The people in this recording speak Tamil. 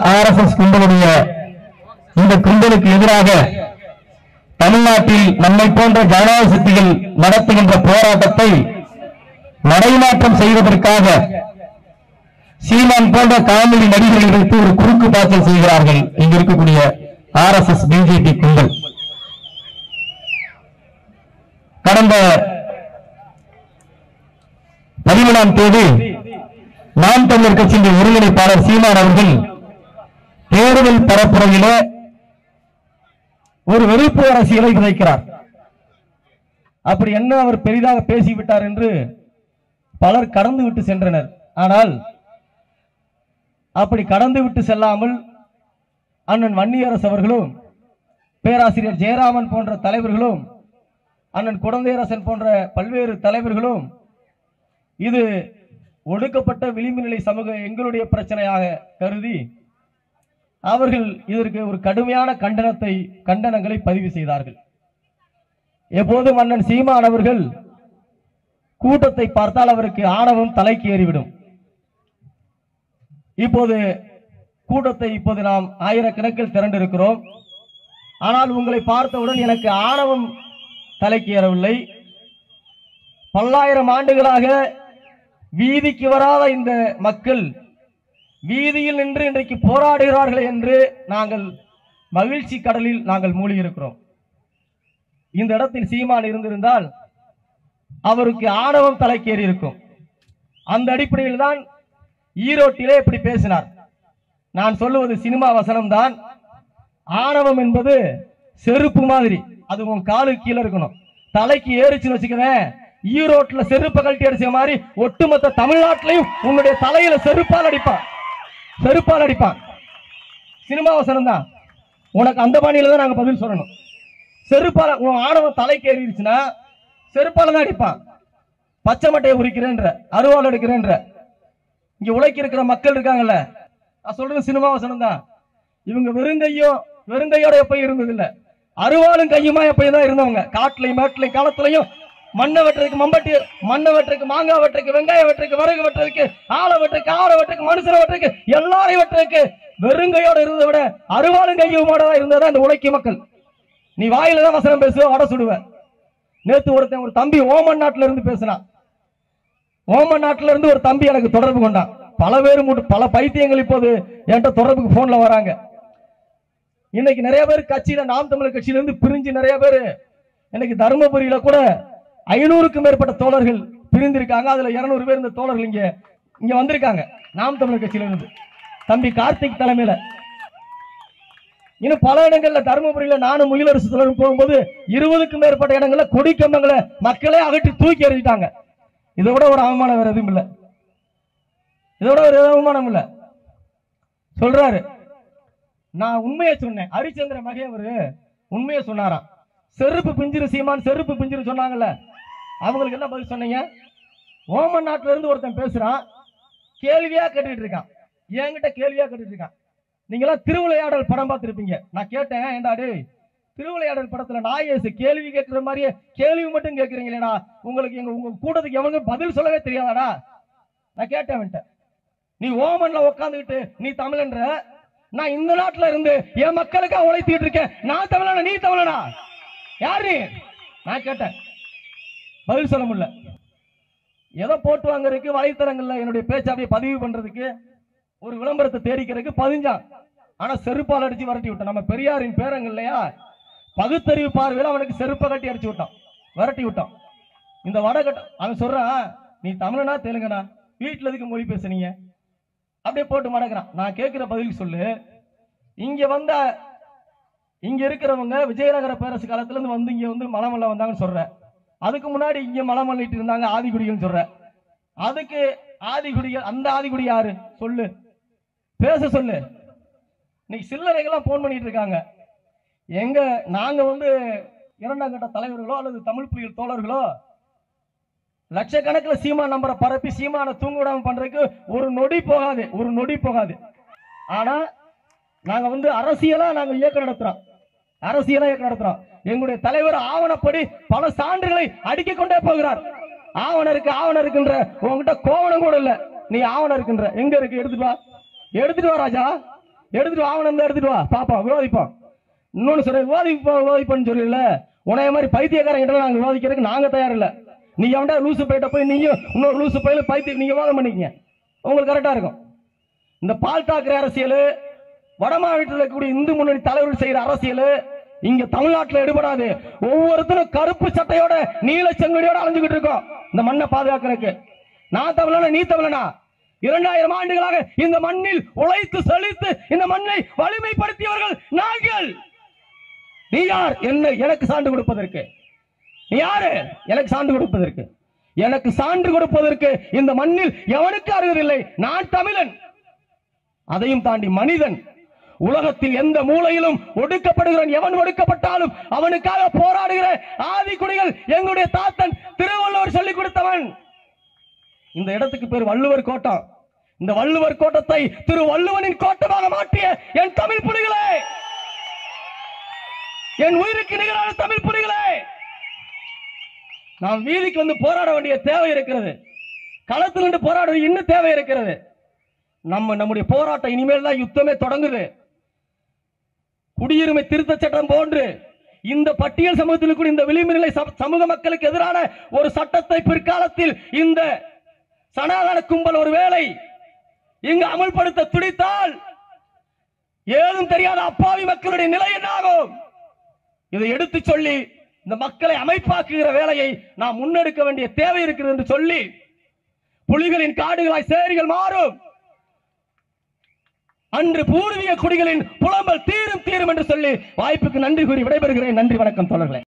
ஆர் எஸ் எஸ் கும்பலுடைய இந்த கும்பலுக்கு எதிராக தமிழ்நாட்டில் நம்மை போன்ற ஜனநாயக சக்திகள் நடத்துகின்ற போராட்டத்தை நடைமாற்றம் செய்வதற்காக சீமான் போன்ற காமெடி நடிகர்களை வைத்து ஒரு குறுக்கு பாய்ச்சல் செய்கிறார்கள் இங்க இருக்கக்கூடிய ஆர் எஸ் எஸ் பிஜேபி கும்பல் கடந்த பதிமூணாம் தேதி நாம் தமிழர் கட்சியின் ஒருங்கிணைப்பாளர் சீமான் அவர்கள் தேர்தல் பரப்புரையிலே ஒரு வெறுப்பு அரசியலை விதைக்கிறார் அப்படி என்ன அவர் பெரிதாக பேசிவிட்டார் என்று பலர் கடந்து விட்டு சென்றனர் ஆனால் அப்படி கடந்து விட்டு செல்லாமல் அண்ணன் வன்னியரசு அவர்களும் பேராசிரியர் ஜெயராமன் போன்ற தலைவர்களும் அண்ணன் குழந்தையரசன் போன்ற பல்வேறு தலைவர்களும் இது ஒடுக்கப்பட்ட விளிம்பு நிலை சமூக எங்களுடைய பிரச்சனையாக கருதி அவர்கள் இதற்கு ஒரு கடுமையான கண்டனத்தை கண்டனங்களை பதிவு செய்தார்கள் எப்போதும் அண்ணன் சீமான் அவர்கள் கூட்டத்தை பார்த்தால் அவருக்கு ஆணவம் தலைக்கு ஏறிவிடும் இப்போது கூட்டத்தை இப்போது நாம் ஆயிரக்கணக்கில் திரண்டிருக்கிறோம் ஆனால் உங்களை பார்த்தவுடன் எனக்கு ஆணவம் தலைக்கு ஏறவில்லை பல்லாயிரம் ஆண்டுகளாக வீதிக்கு வராத இந்த மக்கள் வீதியில் நின்று இன்றைக்கு போராடுகிறார்கள் என்று நாங்கள் மகிழ்ச்சி கடலில் நாங்கள் மூழ்கியிருக்கிறோம் இந்த இடத்தில் சீமான் இருந்திருந்தால் அவருக்கு ஆணவம் தலைக்கேறி இருக்கும் அந்த அடிப்படையில் தான் ஈரோட்டிலே இப்படி பேசினார் நான் சொல்லுவது சினிமா வசனம் தான் ஆணவம் என்பது செருப்பு மாதிரி அது உன் காலு கீழே இருக்கணும் தலைக்கு ஏறிச்சுன்னு வச்சுக்கவேன் ஈரோட்ல செருப்பை கழட்டி அடிச்ச மாதிரி ஒட்டுமொத்த தமிழ்நாட்டிலையும் உன்னுடைய தலையில செருப்பால் அடிப்பான் செருப்பால் அடிப்பான் சினிமா வசனம் தான் உனக்கு அந்த பாணியில தான் நாங்க பதில் சொல்லணும் செருப்பால உன் ஆணவம் தலைக்கு ஏறிடுச்சுன்னா செருப்பால தான் அடிப்பான் பச்சை மட்டையை உரிக்கிறேன்ற அருவாள் எடுக்கிறேன்ற இங்க உழைக்க இருக்கிற மக்கள் இருக்காங்கல்ல நான் சொல்றது சினிமா வசனம் தான் இவங்க வெறுங்கையும் வெறுங்கையோட எப்பயும் இருந்தது இல்ல அருவாளும் கையுமா எப்பயும் தான் இருந்தவங்க காட்டுலையும் மேட்டுலையும் காலத்துலையும் மண்ணை வெட்டுறதுக்கு மம்பட்டி மண்ணை வெட்டுறதுக்கு மாங்காய் வெட்டுறதுக்கு வெங்காயம் வெட்டுறதுக்கு விறகு வெட்டுறதுக்கு ஆளை வெட்டுறதுக்கு ஆளை வெட்டுறதுக்கு மனுஷனை வெட்டுறதுக்கு எல்லாரையும் வெட்டுறதுக்கு வெறுங்கையோட இருந்ததை விட அருவாளும் கையுமோட தான் இருந்ததா இந்த உழைக்கும் மக்கள் நீ வாயில தான் வசனம் பேசுவ வட சுடுவ நேத்து ஒருத்தன் ஒரு தம்பி ஓமன் நாட்டுல இருந்து பேசினான் ஓமன் நாட்டுல இருந்து ஒரு தம்பி எனக்கு தொடர்பு கொண்டான் பல பேர் மூட்டு பல பைத்தியங்கள் இப்போது என்கிட்ட தொடர்புக்கு போன்ல வராங்க இன்னைக்கு நிறைய பேர் கட்சியில நாம் தமிழர் கட்சியில இருந்து பிரிஞ்சு நிறைய பேர் இன்னைக்கு தருமபுரியில கூட ஐநூறுக்கும் மேற்பட்ட தோழர்கள் பிரிந்திருக்காங்க அதுல இருநூறு பேர் இந்த தோழர்கள் இங்க இங்க வந்திருக்காங்க நாம் தமிழர் கட்சியில இருந்து தம்பி கார்த்திக் தலைமையில இன்னும் பல இடங்கள்ல தருமபுரியில நானும் முயலரசு தொடரும் போகும்போது இருபதுக்கும் மேற்பட்ட இடங்கள்ல கொடி கம்பங்களை மக்களே அகற்றி தூக்கி எறிஞ்சிட்டாங்க இதை விட ஒரு அவமானம் வேற எதுவும் இல்ல இதை விட ஒரு அவமானம் இல்ல சொல்றாரு நான் உண்மையை சொன்னேன் ஹரிச்சந்திர மகேவரு உண்மையை சொன்னாராம் செருப்பு பிஞ்சிரு சீமான் செருப்பு பிஞ்சிரு சொன்னாங்கல்ல அவங்களுக்கு என்ன பதில் சொன்னீங்க ஓமன் நாட்டுல இருந்து ஒருத்தன் பேசுறான் கேள்வியா கேட்டுட்டு இருக்கான் என்கிட்ட கேள்வியா கேட்டுட்டு இருக்கான் நீங்களாம் திருவிளையாடல் படம் பார்த்திருப்பீங்க நான் கேட்டேன் ஏண்டா டேய் திருவிளையாடல் படத்துல நாயேசு கேள்வி கேட்கிற மாதிரியே கேள்வி மட்டும் கேட்கறீங்களேடா உங்களுக்கு எங்க உங்க கூட்டத்துக்கு எவங்க பதில் சொல்லவே தெரியாதாடா நான் கேட்டேன் அவன்கிட்ட நீ ஓமன்ல உட்காந்துக்கிட்டு நீ தமிழன்ற நான் இந்த நாட்டுல இருந்து என் மக்களுக்காக உழைத்திட்டு இருக்கேன் நான் தமிழனா நீ தமிழனா யாரு நீ? நான் கேட்டேன் பதில் சொல்ல முடியல ஏதோ போட்டு வாங்குறதுக்கு வலைத்தளங்கள்ல என்னுடைய பேச்சை அப்படியே பதிவு பண்றதுக்கு ஒரு விளம்பரத்தை தேடிக்கிறதுக்கு பதிஞ்சான் ஆனா செருப்பால் அடிச்சு விரட்டி விட்டான் நம்ம பெரியாரின் பேரங்க இல்லையா பகுத்தறிவு பார்வையில அவனுக்கு செருப்பை கட்டி அடிச்சு விட்டான் விரட்டி விட்டான் இந்த வடகட்ட அவன் சொல்றான் நீ தமிழனா தெலுங்கனா வீட்டுல எதுக்கு மொழி பேசுனீங்க அப்படியே போட்டு மடக்குறான் நான் கேட்கிற பதில் சொல்லு இங்க வந்த இங்க இருக்கிறவங்க விஜயநகர பேரரசு காலத்துல இருந்து வந்து இங்க வந்து மலமல்ல வந்தாங்கன்னு சொல்ற அதுக்கு முன்னாடி இங்க மலமல்லிட்டு இருந்தாங்க ஆதிகுடிகள் சொல்ற அதுக்கு ஆதிகுடிகள் அந்த ஆதிகுடி யாரு சொல்லு பேச சொல்லு இன்னைக்கு சில்லறைகள்லாம் போன் பண்ணிட்டு இருக்காங்க எங்க நாங்க வந்து இரண்டாம் கட்ட தலைவர்களோ அல்லது தமிழ் புலிகள் தோழர்களோ லட்சக்கணக்கில் சீமா நம்பரை பரப்பி சீமான தூங்க விடாம பண்றதுக்கு ஒரு நொடி போகாது ஒரு நொடி போகாது ஆனா நாங்க வந்து அரசியலா நாங்க இயக்கம் நடத்துறோம் அரசியலா இயக்கம் நடத்துறோம் எங்களுடைய தலைவர் ஆவணப்படி பல சான்றுகளை அடுக்கி கொண்டே போகிறார் ஆவணம் இருக்கு ஆவணம் இருக்குன்ற உங்ககிட்ட கோவணம் கூட இல்ல நீ ஆவணம் இருக்குன்ற எங்க இருக்கு எடுத்துட்டு வா எடுத்துட்டு வா ராஜா எடுத்துட்டு வா, ஆவணம் இருந்தா எடுத்துட்டு வா பாப்போம் விவாதிப்போம் இன்னொன்னு சொல்றேன் விவாதிப்போம் விவாதிப்போம்னு சொல்லல உனைய மாதிரி பைத்தியக்காரங்கிட்ட நாங்க விவாதிக்கிறதுக்கு நாங்க தயார் இல்ல நீ எவன்டா லூசு பையிட்ட போய் நீயும் இன்னொரு லூசு பையில பைத்திய நீங்க விவாதம் பண்ணிக்கங்க உங்களுக்கு கரெக்டா இருக்கும் இந்த பால் தாக்கரே அரசியல் வட மாவட்டத்தில் இருக்கக்கூடிய இந்து முன்னணி தலைவர்கள் செய்யற அரசியல் இங்க தமிழ்நாட்டுல எடுபடாது ஒவ்வொருத்தரும் கருப்பு சட்டையோட நீல செங்கடியோட அலைஞ்சுக்கிட்டு இருக்கோம் இந்த மண்ணை பாதுகாக்கிறதுக்கு நான் தமிழனா நீ தமிழனா இரண்டாயிரம் ஆண்டுகளாக இந்த மண்ணில் உழைத்து செழித்து இந்த மண்ணை வலிமைப்படுத்தியவர்கள் நாங்கள் நீ யார் என்ன எனக்கு சான்று கொடுப்பதற்கு நீ யாரு எனக்கு சான்று கொடுப்பதற்கு எனக்கு சான்று கொடுப்பதற்கு இந்த மண்ணில் எவனுக்கு அருகதில்லை நான் தமிழன் அதையும் தாண்டி மனிதன் உலகத்தில் எந்த மூலையிலும் ஒடுக்கப்படுகிறவன் எவன் ஒடுக்கப்பட்டாலும் அவனுக்காக போராடுகிற ஆதிக்குடிகள் எங்களுடைய தாத்தன் திருவள்ளுவர் சொல்லிக் கொடுத்தவன் இந்த இடத்துக்கு பேர் வள்ளுவர் கோட்டம் இந்த வள்ளுவர் கோட்டத்தை திரு வள்ளுவனின் கோட்டமாக மாற்றிய என் தமிழ் புலிகளே என் உயிருக்கு நிகரான தமிழ் புலிகளே நாம் வீதிக்கு வந்து போராட வேண்டிய தேவை இருக்கிறது களத்தில் நின்று போராட வேண்டிய இன்னும் தேவை இருக்கிறது நம்ம நம்முடைய போராட்டம் இனிமேல் தான் யுத்தமே தொடங்குது குடியுரிமை திருத்த சட்டம் போன்று இந்த பட்டியல் சமூகத்தில் கூட இந்த விளிம்பு நிலை சம- சமூக மக்களுக்கு எதிரான ஒரு சட்டத்தை பிற்காலத்தில் இந்த சனாதன கும்பல் ஒரு வேளை இங்கு அமல்படுத்த துடித்தால் ஏதும் தெரியாத அப்பாவி மக்களுடைய நிலை என்னாகும் இதை எடுத்து சொல்லி இந்த மக்களை அமைப்பாக்குகிற வேலையை நாம் முன்னெடுக்க வேண்டிய தேவை இருக்கிறது என்று சொல்லி புலிகளின் காடுகளாய் சேரிகள் மாறும் அன்று பூர்வீக குடிகளின் புலம்பல் தீரும் தீரும் என்று சொல்லி வாய்ப்புக்கு நன்றி கூறி விடைபெறுகிறேன் நன்றி வணக்கம் தொடர்களே